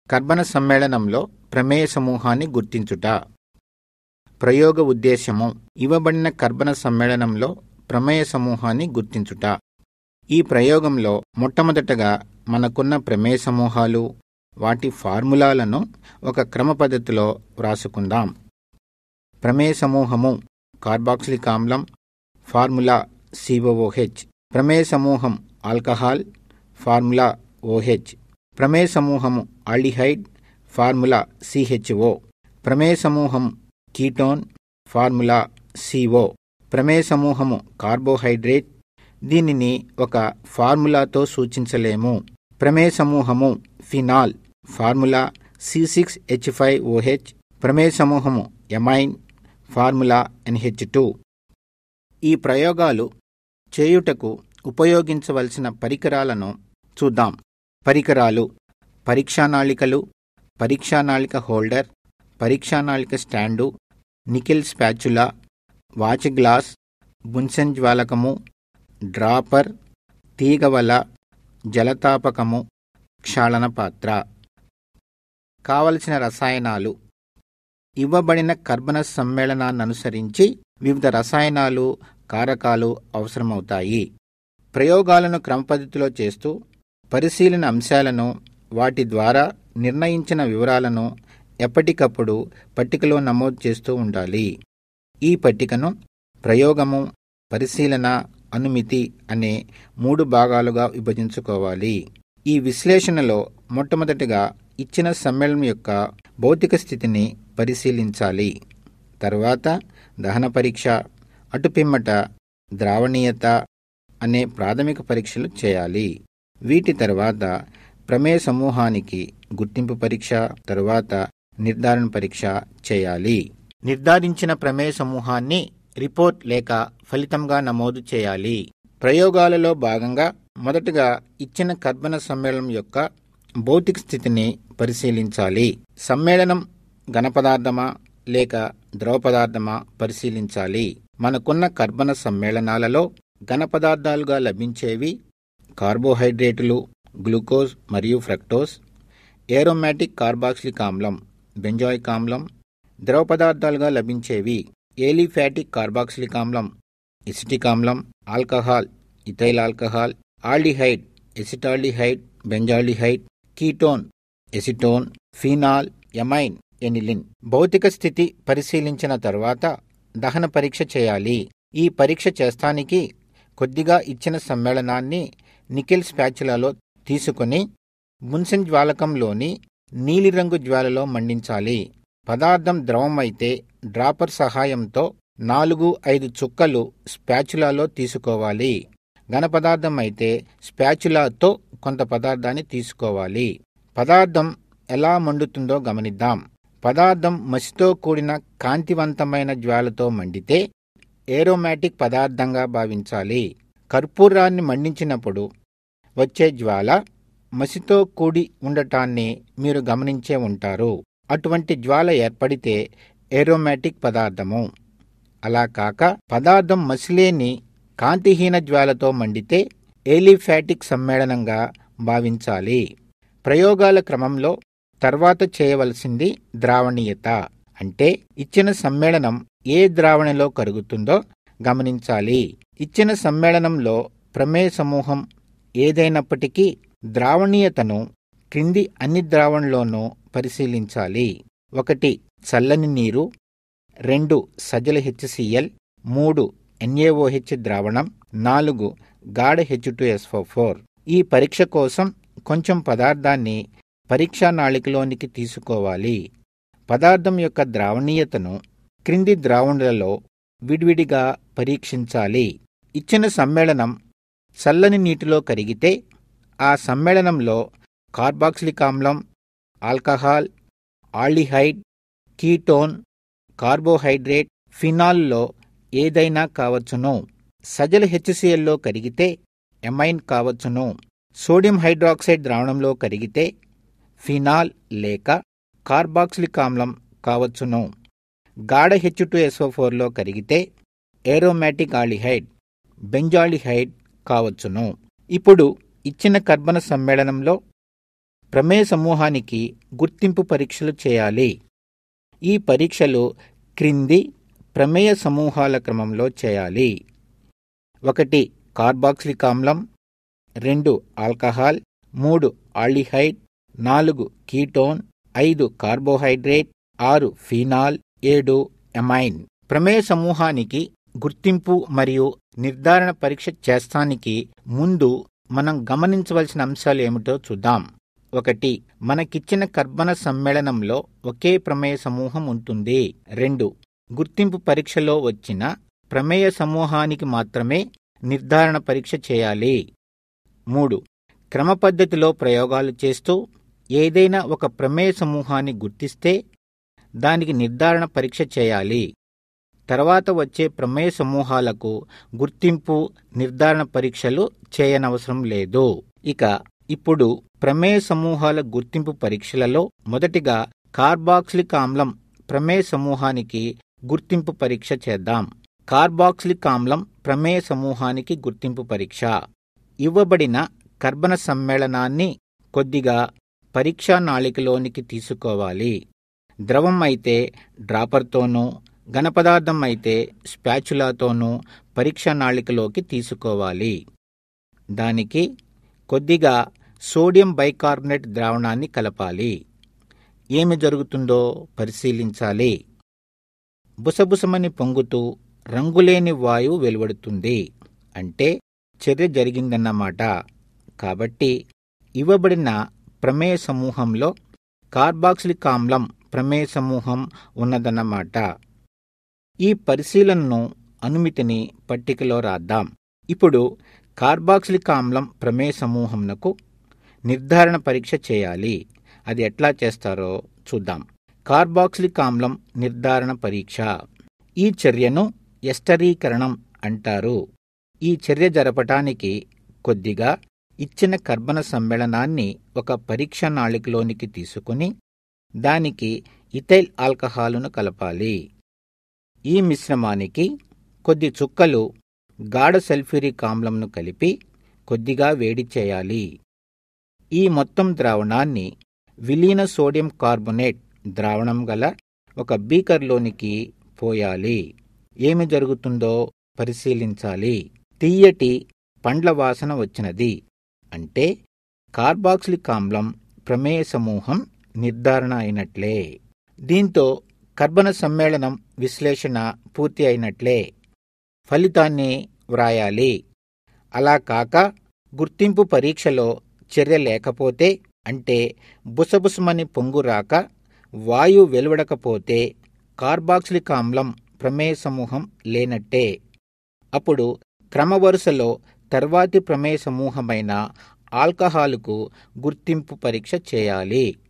కర్బన సమ్మేళనంలో ప్రమేయ సమూహాన్ని గుర్తించుట ప్రయోగ ఉద్దేశము ఇవ్వబడిన కర్బన సమ్మేళనంలో ప్రమేయ సమూహాన్ని గుర్తించుట ఈ ప్రయోగంలో మొట్టమొదటగా మనకున్న ప్రమేయ సమూహాలు వాటి ఫార్ములాలను ఒక క్రమ పద్ధతిలో వ్రాసుకుందాం ప్రమేయ సమూహము కార్బాక్సిలిక్ ఆమ్లం ఫార్ములా సిఓఓహెచ్ ప్రమేయ సమూహం ఆల్కహాల్ ఫార్ములా ఓహెచ్ ప్రమేయ సమూహము ఆల్డిహైడ్ ఫార్ములా సిహెచ్ఓ ప్రమేయ సమూహం కీటోన్ ఫార్ములా సిఓ ప్రమేయ సమూహము కార్బోహైడ్రేట్ దీనిని ఒక ఫార్ములాతో సూచించలేము ప్రమేయ సమూహము phenol formula C six H five O H ప్రమేయ సమూహము ఎమైన్ ఫార్ములా ఎన్హెచ్ టూ ఈ ప్రయోగాలు చేయుటకు ఉపయోగించవలసిన పరికరాలను చూద్దాం పరికరాలు పరీక్షానాళికలు పరీక్షానాళిక హోల్డర్ పరీక్షానాళిక stand nickel spatula watch glass Bunsen జ్వాలకము డ్రాపర్ తీగవల జలతాపకము క్షాళన పాత్ర కావలసిన రసాయనాలు ఇవ్వబడిన కర్బన సమ్మేళనాన్ననుసరించి వివిధ రసాయనాలు కారకాలు అవసరమవుతాయి ప్రయోగాలను క్రమపద్ధతిలో చేస్తూ పరిశీలన అంశాలను వాటి ద్వారా నిర్ణయించిన వివరాలను ఎప్పటికప్పుడు పట్టికలో నమోదు చేస్తూ ఉండాలి ఈ పట్టికను ప్రయోగము పరిశీలన అనుమితి అనే మూడు భాగాలుగా విభజించుకోవాలి ఈ విశ్లేషణలో మొట్టమొదటిగా ఇచ్చిన సమ్మేళనం యొక్క భౌతిక స్థితిని పరిశీలించాలి తరువాత దహన పరీక్ష అటుపిమ్మట ద్రావణీయత అనే ప్రాథమిక పరీక్షలు చేయాలి వీటి తర్వాత ప్రమేయ సమూహానికి గుర్తింపు పరీక్ష తరువాత నిర్ధారణ పరీక్ష చేయాలి నిర్ధారించిన ప్రమేయ సమూహాన్ని రిపోర్ట్ లేక ఫలితంగా నమోదు చేయాలి ప్రయోగాలలో భాగంగా మొదటగా ఇచ్చిన కర్బన సమ్మేళనం యొక్క భౌతిక స్థితిని పరిశీలించాలి సమ్మేళనం ఘనపదార్థమా లేక ద్రవ పదార్థమా పరిశీలించాలి మనకున్న కర్బన సమ్మేళనాలలో ఘనపదార్థాలుగా లభించేవి కార్బోహైడ్రేటులు గ్లూకోజ్ మరియు ఫ్రక్టోస్ ఏరోమాటిక్ కార్బాక్సిలిక్ ఆమ్లం బెంజాయిక్ ఆమ్లం ద్రవ పదార్థాలుగా లభించేవి ఏలిఫాటిక్ కార్బాక్సిలిక్ ఆమ్లం ఎసిటిక్ ఆమ్లం alcohol ethyl alcohol aldehyde acetaldehyde benzaldehyde ketone acetone phenol amine aniline భౌతిక స్థితి పరిశీలించిన తరువాత దహన పరీక్ష చేయాలి ఈ పరీక్ష చేస్తానికి కొద్దిగా ఇచ్చిన సమ్మేళనాన్ని నికెల్ స్పాచులాలో తీసుకుని మున్సెన్ జ్వాలకంలోని నీలిరంగు జ్వాలలో మండించాలి పదార్థం ద్రవమైతే డ్రాపర్ సహాయంతో నాలుగు ఐదు చుక్కలు స్పాచులాలో తీసుకోవాలి ఘనపదార్థం అయితే స్పాచులాతో కొంత పదార్థాన్ని తీసుకోవాలి పదార్థం ఎలా మండుతుందో గమనిద్దాం పదార్థం మసితో కూడిన కాంతివంతమైన జ్వాలతో మండితే ఏరోమాటిక్ పదార్థంగా భావించాలి కర్పూరాన్ని మండించినప్పుడు వచ్చే జ్వాల మసితో కూడి ఉండటాన్ని మీరు గమనించే ఉంటారు అటువంటి జ్వాల ఏర్పడితే ఏరోమాటిక్ పదార్థము అలా కాక పదార్థం మసిలేని కాంతిహీన జ్వాలతో మండితే ఏలిఫాటిక్ సమ్మేళనంగా భావించాలి ప్రయోగాల క్రమంలో తర్వాత చేయవలసింది ద్రావణీయత అంటే ఇచ్చిన సమ్మేళనం ఏ ద్రావణిలో కరుగుతుందో గమనించాలి ఇచ్చిన సమ్మేళనంలో ప్రమేయ సమూహం ఏదైనప్పటికీ ద్రావణీయతను క్రింది అన్ని ద్రావణలోనూ పరిశీలించాలి ఒకటి చల్లని నీరు రెండు సజల హెచ్సిఎల్ మూడు ఎన్ఏఓహెచ్ ద్రావణం నాలుగు గాఢ హెచ్ టు ఎస్ఓ ఫోర్ ఈ పరీక్ష కోసం కొంచెం పదార్థాన్ని పరీక్షా నాళికలోనికి తీసుకోవాలి పదార్థం యొక్క ద్రావణీయతను క్రింది ద్రావణులలో విడివిడిగా పరీక్షించాలి ఇచ్చిన సమ్మేళనం చల్లని నీటిలో కరిగితే ఆ సమ్మేళనంలో కార్బాక్సిలిక్ ఆమ్లం ఆల్కహాల్ ఆల్డిహైడ్ కీటోన్ కార్బోహైడ్రేట్ ఫినాల్లో ఏదైనా కావచ్చును సజల హెచ్సిఎల్లో కరిగితే ఎమైన్ కావచ్చును సోడియం హైడ్రాక్సైడ్ ద్రావణంలో కరిగితే ఫినాల్ లేక కార్బాక్సిలిక్ ఆమ్లం కావచ్చును గాఢ హెచ్ టు ఎస్ఓ ఫోర్లో కరిగితే ఏరోమాటిక్ ఆల్డిహైడ్ బెంజాల్డిహైడ్ కావచ్చును ఇప్పుడు ఇచ్చిన కర్బన సమ్మేళనంలో ప్రమేయ సమూహానికి గుర్తింపు పరీక్షలు చేయాలి ఈ పరీక్షలు క్రింది ప్రమేయ సమూహాల క్రమంలో చేయాలి ఒకటి కార్బాక్సిలిక్ ఆమ్లం రెండు ఆల్కహాల్ మూడు ఆల్డిహైడ్ నాలుగు కీటోన్ ఐదు కార్బోహైడ్రేట్ ఆరు ఫీనాల్ ఏడు ఎమైన్ ప్రమేయ సమూహానికి గుర్తింపు మరియు నిర్ధారణ పరీక్ష చేస్తానికి ముందు మనం గమనించవలసిన అంశాలు ఏమిటో చూద్దాం ఒకటి మనకిచ్చిన కర్బన సమ్మేళనంలో ఒకే ప్రమేయ సమూహం ఉంటుంది రెండు గుర్తింపు పరీక్షలో వచ్చిన ప్రమేయ సమూహానికి మాత్రమే నిర్ధారణ పరీక్ష చేయాలి మూడు క్రమ పద్ధతిలో ప్రయోగాలు చేస్తూ ఏదైనా ఒక ప్రమేయ సమూహాన్ని గుర్తిస్తే దానికి నిర్ధారణ పరీక్ష చేయాలి తర్వాత వచ్చే ప్రమేయ సమూహాలకు గుర్తింపు నిర్ధారణ పరీక్షలు చేయనవసరం లేదు ఇక ఇప్పుడు ప్రమేయ సమూహాల గుర్తింపు పరీక్షలలో మొదటిగా కార్బాక్సిలిక్ ఆమ్లం ప్రమేయ సమూహానికి గుర్తింపు పరీక్ష చేద్దాం కార్బాక్సిలిక్ ఆమ్లం ప్రమేయ సమూహానికి గుర్తింపు పరీక్ష ఇవ్వబడిన కర్బన సమ్మేళనాన్ని కొద్దిగా పరీక్షా నాళికలోనికి తీసుకోవాలి ద్రవం అయితే డ్రాపర్తోనూ ఘనపదార్థం అయితే స్పాచులాతోనూ పరీక్షా నాళికలోకి తీసుకోవాలి దానికి కొద్దిగా సోడియం బైకార్బోనేట్ ద్రావణాన్ని కలపాలి ఏమి జరుగుతుందో పరిశీలించాలి బుసబుసమని పొంగుతూ రంగులేని వాయువు వెలువడుతుంది అంటే చర్య జరిగిందన్నమాట కాబట్టి ఇవ్వబడిన ప్రమేయ సమూహంలో కార్బాక్సిలిక్ ఆమ్లం ప్రమేయ సమూహం ఉన్నదన్నమాట ఈ పరిశీలనను అనుమితిని పట్టికలో రాద్దాం ఇప్పుడు కార్బాక్సిలిక్ ఆమ్లం ప్రమేయ సమూహంనకు నిర్ధారణ పరీక్ష చేయాలి అది ఎట్లా చేస్తారో చూద్దాం కార్బాక్సిలిక్ ఆమ్లం నిర్ధారణ పరీక్ష ఈ చర్యను ఎస్టరీకరణం అంటారు ఈ చర్య జరపటానికి కొద్దిగా ఇచ్చిన కర్బన సమ్మేళనాన్ని ఒక పరీక్ష నాళికలోనికి తీసుకుని దానికి ఇథైల్ ఆల్కహాలును కలపాలి ఈ మిశ్రమానికి కొద్ది చుక్కలు గాఢ సల్ఫ్యూరిక్ ఆమ్లంను కలిపి కొద్దిగా వేడి చేయాలి ఈ మొత్తం ద్రావణాన్ని విలీన సోడియం కార్బొనేట్ ద్రావణం గల ఒక బీకర్లోనికి పోయాలి ఏమి జరుగుతుందో పరిశీలించాలి తీయటి పండ్ల వాసన వచ్చినది అంటే కార్బాక్సిలిక్ ఆమ్లం ప్రమేయ సమూహం నిర్ధారణ అయినట్లే దీంతో కర్బన సమ్మేళనం విశ్లేషణ పూర్తి అయినట్లే ఫలితాన్ని వ్రాయాలి అలా కాక గుర్తింపు పరీక్షలో చర్య లేకపోతే అంటే బుసబుసమని పొంగు రాక వాయువు వెలువడకపోతే కార్బాక్సిలిక్ ఆమ్లం ప్రమేయ సమూహం లేనట్టే అప్పుడు క్రమవరుసలో తర్వాతి ప్రమేయ సమూహమైన ఆల్కహాలుకు గుర్తింపు పరీక్ష చేయాలి